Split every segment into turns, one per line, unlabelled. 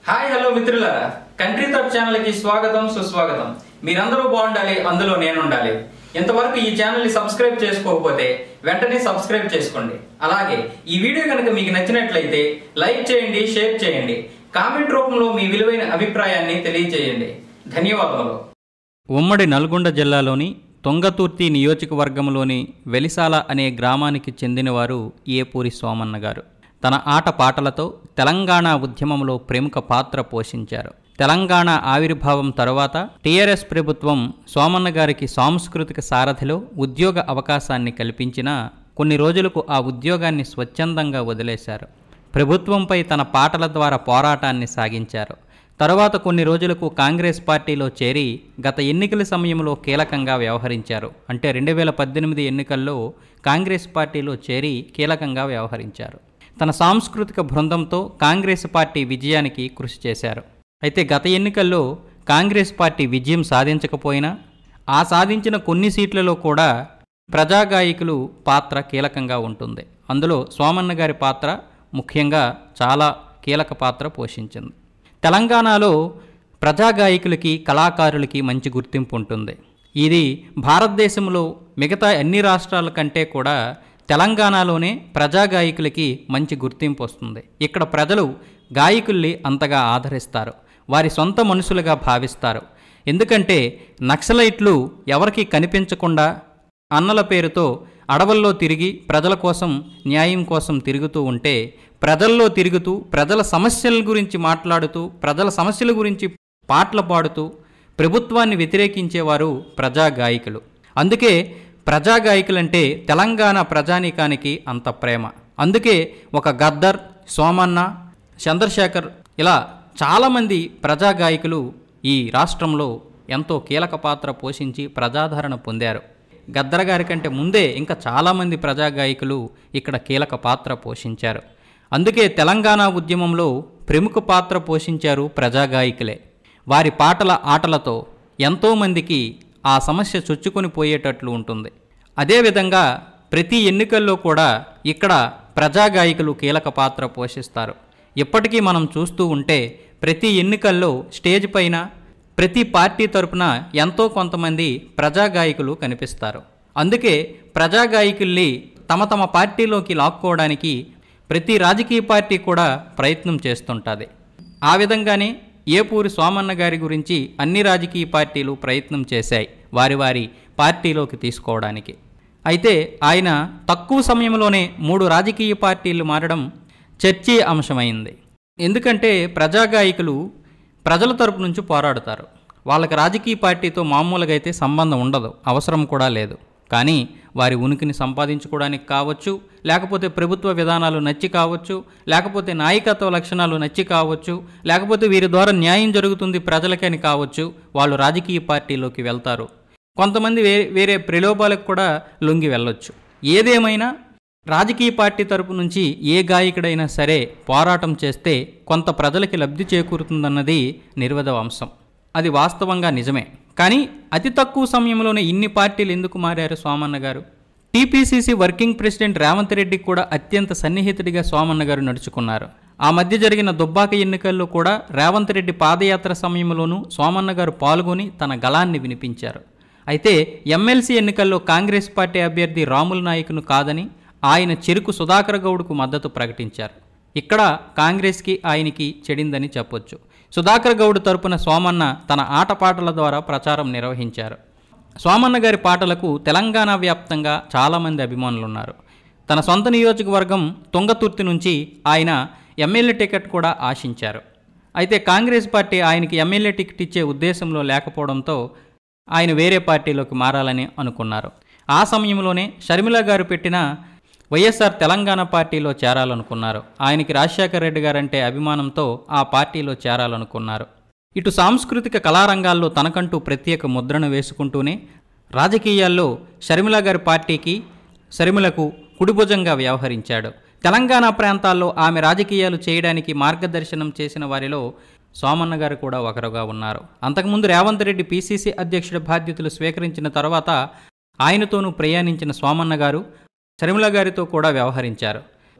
Hi hello మిత్రులారా country thought channel కి స్వాగతం సుస్వాగతం మీరందరూ బాగుండాలి అందులో నేను ఉండాలి ఇంతవరకు ఈ ఛానల్ ని సబ్స్క్రైబ్ చేసుకోకపోతే వెంటనే సబ్స్క్రైబ్ చేసుకోండి అలాగే ఈ వీడియో కనుక మీకు నచ్చినట్లయితే లైక్ చేయండి షేర్ చేయండి కామెంట్ రూపంలో మీ విలువైన అభిప్రాయాన్ని తెలియజేయండి ధన్యవాదములు
ఉమ్మడి నల్గొండ జిల్లాలోని తొంగతుర్తి నియోజకవర్గంలోని వెలిసాల అనే గ్రామానికి చెందినవారు ఏపూరి సోమన్న గారు తన ఆట పాటలతో తెలంగాణ ఉద్యమంలో ప్రముఖ పాత్ర పోషించారు తెలంగాణ ఆవిర్భావం తరువాత టీఆర్ఎస్ ప్రభుత్వం సోమన్న గారికి సాంస్కృతిక సారథిలో ఉద్యోగ అవకాశాన్ని కల్పించినా కొన్ని రోజులకు ఆ ఉద్యోగాన్ని స్వచ్ఛందంగా వదిలేశారు ప్రభుత్వంపై తన పాటల ద్వారా పోరాటాన్ని సాగించారు తరువాత కొన్ని రోజులకు కాంగ్రెస్ పార్టీలో చేరి గత ఎన్నికల సమయంలో కీలకంగా వ్యవహరించారు అంటే రెండు వేల పద్దెనిమిది ఎన్నికల్లో కాంగ్రెస్ పార్టీలో చేరి కీలకంగా వ్యవహరించారు తన సాంస్కృతిక బృందంతో కాంగ్రెస్ పార్టీ విజయానికి కృషి చేశారు అయితే గత ఎన్నికల్లో కాంగ్రెస్ పార్టీ విజయం సాధించకపోయినా ఆ సాధించిన కొన్ని సీట్లలో కూడా ప్రజాగాయకులు పాత్ర కీలకంగా ఉంటుంది అందులో సోమన్న గారి పాత్ర ముఖ్యంగా చాలా కీలక పాత్ర పోషించింది తెలంగాణలో ప్రజాగాయకులకి కళాకారులకి మంచి గుర్తింపు ఉంటుంది ఇది భారతదేశంలో మిగతా అన్ని రాష్ట్రాల కంటే కూడా తెలంగాణలోనే ప్రజాగాయకులకి మంచి గుర్తింపు వస్తుంది ఇక్కడ ప్రజలు గాయకుల్ని అంతగా ఆదరిస్తారు వారి సొంత మనుషులుగా భావిస్తారు ఎందుకంటే నక్సలైట్లు ఎవరికీ కనిపించకుండా అన్నల పేరుతో అడవుల్లో తిరిగి ప్రజల కోసం న్యాయం కోసం తిరుగుతూ ఉంటే ప్రజల్లో తిరుగుతూ ప్రజల సమస్యల గురించి మాట్లాడుతూ ప్రజల సమస్యల గురించి పాటలు పాడుతూ ప్రభుత్వాన్ని వ్యతిరేకించేవారు ప్రజాగాయకులు అందుకే ప్రజాగాయకులంటే తెలంగాణ ప్రజానీకానికి అంత ప్రేమ అందుకే ఒక గద్దర్ సోమన్న చంద్రశేఖర్ ఇలా చాలామంది ప్రజాగాయకులు ఈ రాష్ట్రంలో ఎంతో కీలక పాత్ర పోషించి ప్రజాదరణ పొందారు గద్దర్ గారి కంటే ముందే ఇంకా చాలామంది ప్రజాగాయకులు ఇక్కడ కీలక పాత్ర పోషించారు అందుకే తెలంగాణ ఉద్యమంలో ప్రముఖ పాత్ర పోషించారు ప్రజాగాయకులే వారి పాటల ఆటలతో ఎంతోమందికి ఆ సమస్య చొచ్చుకొని పోయేటట్లు ఉంటుంది అదేవిధంగా ప్రతి ఎన్నికల్లో కూడా ఇక్కడ ప్రజాగాయకులు కీలక పాత్ర పోషిస్తారు ఇప్పటికీ మనం చూస్తూ ఉంటే ప్రతి ఎన్నికల్లో స్టేజ్ పైన ప్రతి పార్టీ తరపున ఎంతో కొంతమంది ప్రజాగాయకులు కనిపిస్తారు అందుకే ప్రజాగాయకుల్ని తమ తమ పార్టీలోకి లాక్కోవడానికి ప్రతి రాజకీయ పార్టీ కూడా ప్రయత్నం చేస్తుంటుంది ఆ విధంగానే ఏపూరి సోమన్న గారి గురించి అన్ని రాజకీయ పార్టీలు ప్రయత్నం చేశాయి వారి వారి పార్టీలోకి తీసుకోవడానికి అయితే ఆయన తక్కువ సమయంలోనే మూడు రాజకీయ పార్టీలు మారడం చర్చీ అంశమైంది ఎందుకంటే ప్రజాగాయకులు ప్రజల తరపు నుంచి పోరాడుతారు వాళ్ళకి రాజకీయ పార్టీతో మామూలుగా అయితే సంబంధం ఉండదు అవసరం కూడా లేదు కానీ వారి ఉనికిని సంపాదించుకోవడానికి కావచ్చు లేకపోతే ప్రభుత్వ విధానాలు నచ్చి కావచ్చు లేకపోతే నాయకత్వ లక్షణాలు నచ్చి కావచ్చు లేకపోతే వీరి ద్వారా న్యాయం జరుగుతుంది ప్రజలకని కావచ్చు వాళ్ళు రాజకీయ పార్టీలోకి వెళ్తారు కొంతమంది వే వేరే ప్రలోభాలకు కూడా లొంగి వెళ్ళొచ్చు ఏదేమైనా రాజకీయ పార్టీ తరపు నుంచి ఏ గాయకుడైనా సరే పోరాటం చేస్తే కొంత ప్రజలకి లబ్ధి చేకూరుతుందన్నది నిర్వధ అంశం అది వాస్తవంగా నిజమే కానీ అతి తక్కువ సమయంలోనే ఇన్ని పార్టీలు ఎందుకు మారారు Somanna garu TPCC working president Revanth Reddy కూడా అత్యంత సన్నిహితుడిగా సోమన్న గారు నడుచుకున్నారు ఆ మధ్య జరిగిన దుబ్బాక ఎన్నికల్లో కూడా రేవంత్ రెడ్డి పాదయాత్ర సమయంలోనూ సోమన్న గారు పాల్గొని తన గళాన్ని వినిపించారు అయితే ఎమ్మెల్సీ ఎన్నికల్లో కాంగ్రెస్ పార్టీ అభ్యర్థి రాముల్ నాయక్ను కాదని ఆయన చెరుకు సుధాకర్ గౌడ్కు మద్దతు ప్రకటించారు ఇక్కడ కాంగ్రెస్కి ఆయనకి చెడిందని చెప్పొచ్చు సుధాకర్ గౌడ్ తరపున సోమన్న తన ఆటపాటల ద్వారా ప్రచారం నిర్వహించారు సోమన్న గారి పాటలకు తెలంగాణ వ్యాప్తంగా చాలామంది అభిమానులు ఉన్నారు తన సొంత నియోజకవర్గం తుంగతుర్తి నుంచి ఆయన ఎమ్మెల్యే టికెట్ కూడా ఆశించారు అయితే కాంగ్రెస్ పార్టీ ఆయనకి ఎమ్మెల్యే టికెట్ ఇచ్చే ఉద్దేశంలో లేకపోవడంతో ఆయన వేరే పార్టీలోకి మారాలని అనుకున్నారు ఆ సమయంలోనే షర్మిల గారు పెట్టిన వైఎస్ఆర్ తెలంగాణ పార్టీలో చేరాలనుకున్నారు ఆయనకి రాజశేఖర రెడ్డి గారంటే అభిమానంతో ఆ పార్టీలో చేరాలనుకున్నారు ఇటు సాంస్కృతిక కళారంగాల్లో తనకంటూ ప్రత్యేక ముద్రను వేసుకుంటూనే రాజకీయాల్లో షర్మిల గారి పార్టీకి షర్మిలకు కుడిభుజంగా వ్యవహరించాడు తెలంగాణ ప్రాంతాల్లో ఆమె రాజకీయాలు చేయడానికి మార్గదర్శనం చేసిన వారిలో సోమన్న గారు కూడా ఒకరుగా ఉన్నారు అంతకుముందు రేవంత్ రెడ్డి పీసీసీ అధ్యక్షుడి బాధ్యతలు స్వీకరించిన తర్వాత ఆయనతోనూ ప్రయాణించిన సోమన్న గారు షర్మిల గారితో కూడా వ్యవహరించారు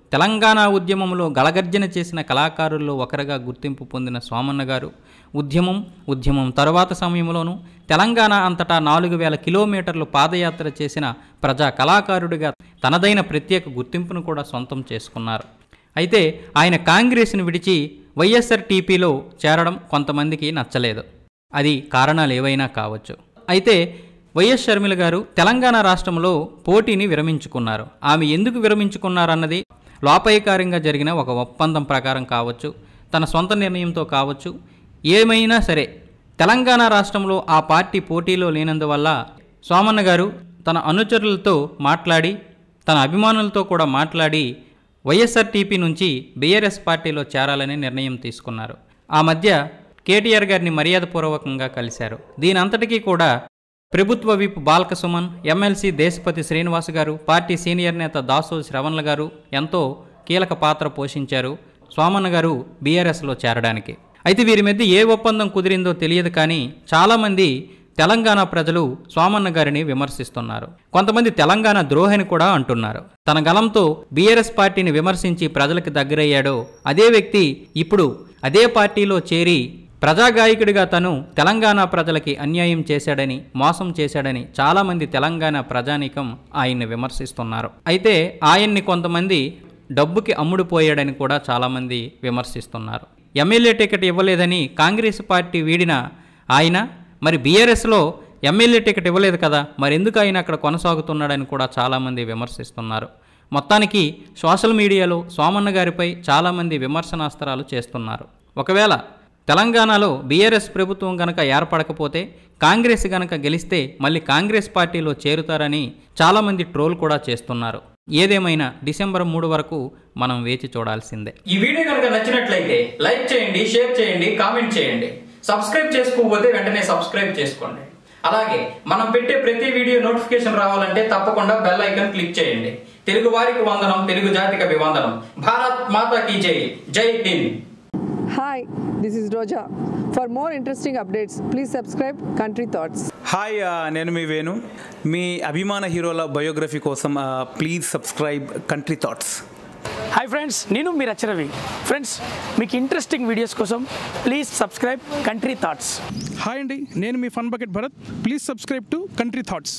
తెలంగాణ ఉద్యమంలో గలగర్జన చేసిన కళాకారుల్లో ఒకరుగా గుర్తింపు పొందిన సోమన్న గారు ఉద్యమం ఉద్యమం తరువాత సమయంలోనూ తెలంగాణ అంతటా నాలుగు వేల కిలోమీటర్లు పాదయాత్ర చేసిన ప్రజా కళాకారుడిగా తనదైన ప్రత్యేక గుర్తింపును కూడా సొంతం చేసుకున్నారు అయితే ఆయన కాంగ్రెస్ను విడిచి వైఎస్ఆర్ టీపీలో చేరడం కొంతమందికి నచ్చలేదు అది కారణాలు ఏవైనా కావచ్చు అయితే వైఎస్ షర్మిల గారు తెలంగాణ రాష్ట్రంలో పోటీని విరమించుకున్నారు ఆమె ఎందుకు విరమించుకున్నారన్నది లోపాయకారంగా జరిగిన ఒక ఒప్పందం ప్రకారం కావచ్చు తన సొంత నిర్ణయంతో కావచ్చు ఏమైనా సరే తెలంగాణ రాష్ట్రంలో ఆ పార్టీ పోటీలో లేనందువల్ల సోమన్న గారు తన అనుచరులతో మాట్లాడి తన అభిమానులతో కూడా మాట్లాడి వైఎస్ఆర్టీపీ నుంచి బీఆర్ఎస్ పార్టీలో చేరాలని నిర్ణయం తీసుకున్నారు ఆ మధ్య కేటీఆర్ గారిని మర్యాదపూర్వకంగా కలిశారు దీనంతటికీ కూడా ప్రభుత్వ whip Balka Suman MLC Deshapati Srinivas garu party senior నేత దాసో శ్రవణ్ల గారు ఎంతో కీలక పాత్ర పోషించారు సోమన్న గారు బీఆర్ఎస్లో చేరడానికి అయితే వీరి మధ్య ఏ ఒప్పందం కుదిరిందో తెలియదు కానీ చాలామంది తెలంగాణ ప్రజలు సోమన్న గారిని విమర్శిస్తున్నారు కొంతమంది తెలంగాణ ద్రోహిని కూడా అంటున్నారు తన గలంతో బీఆర్ఎస్ పార్టీని విమర్శించి ప్రజలకు దగ్గరయ్యాడో అదే వ్యక్తి ఇప్పుడు అదే పార్టీలో చేరి ప్రజాగాయకుడిగా తను తెలంగాణ ప్రజలకి అన్యాయం చేశాడని మోసం చేశాడని చాలామంది తెలంగాణ ప్రజానీకం ఆయన్ని విమర్శిస్తున్నారు అయితే ఆయన్ని కొంతమంది డబ్బుకి అమ్ముడుపోయాడని కూడా చాలామంది విమర్శిస్తున్నారు ఎమ్మెల్యే టికెట్ ఇవ్వలేదని కాంగ్రెస్ పార్టీ వీడిన ఆయన మరి బీఆర్ఎస్లో ఎమ్మెల్యే టికెట్ ఇవ్వలేదు కదా మరి ఎందుకు ఆయన అక్కడ కొనసాగుతున్నాడని కూడా చాలామంది విమర్శిస్తున్నారు మొత్తానికి సోషల్ మీడియాలో సోమన్న గారిపై చాలామంది విమర్శనాస్త్రాలు చేస్తున్నారు ఒకవేళ తెలంగాణలో బీఆర్ఎస్ ప్రభుత్వం గనక ఏర్పడకపోతే కాంగ్రెస్ గనక గెలిస్తే మళ్ళీ కాంగ్రెస్ పార్టీలో చేరుతారని చాలామంది ట్రోల్ కూడా చేస్తున్నారు ఏదేమైనా డిసెంబర్ మూడు వరకు మనం వేచి చూడాల్సిందే
ఈ వీడియో కనుక నచ్చినట్లయితే లైక్ చేయండి షేర్ చేయండి కామెంట్ చేయండి సబ్స్క్రైబ్ చేసుకోకపోతే వెంటనే సబ్స్క్రైబ్ చేసుకోండి అలాగే మనం పెట్టే ప్రతి వీడియో నోటిఫికేషన్ రావాలంటే తప్పకుండా బెల్ ఐకాన్ క్లిక్ చేయండి తెలుగు వారికి వందనం తెలుగు జాతికి అభివందనం భారత్ మాతా కీ జై జై Hind
Hi, this is Roja. For more interesting updates, please subscribe Country Thoughts.
Hi ఆ, నేను మీ వేణు మీ అభిమాన హీరోల బయోగ్రఫీ కోసం ఆ, please subscribe country thoughts
hi friends నేను మీ రచరవి ఫ్రెండ్స్ మీకు ఇంట్రెస్టింగ్ వీడియోస్ కోసం please subscribe country thoughts
hi అండి నేను మీ fun bucket Bharat please subscribe to country thoughts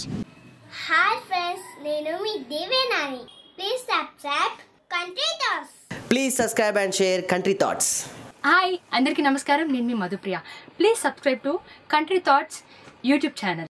hi friends నేను మీ Devenani please subscribe country thoughts
Please subscribe and share Country Thoughts.
Hi అందరికీ నమస్కారం నేను మీ Madhupriya please subscribe to country thoughts YouTube channel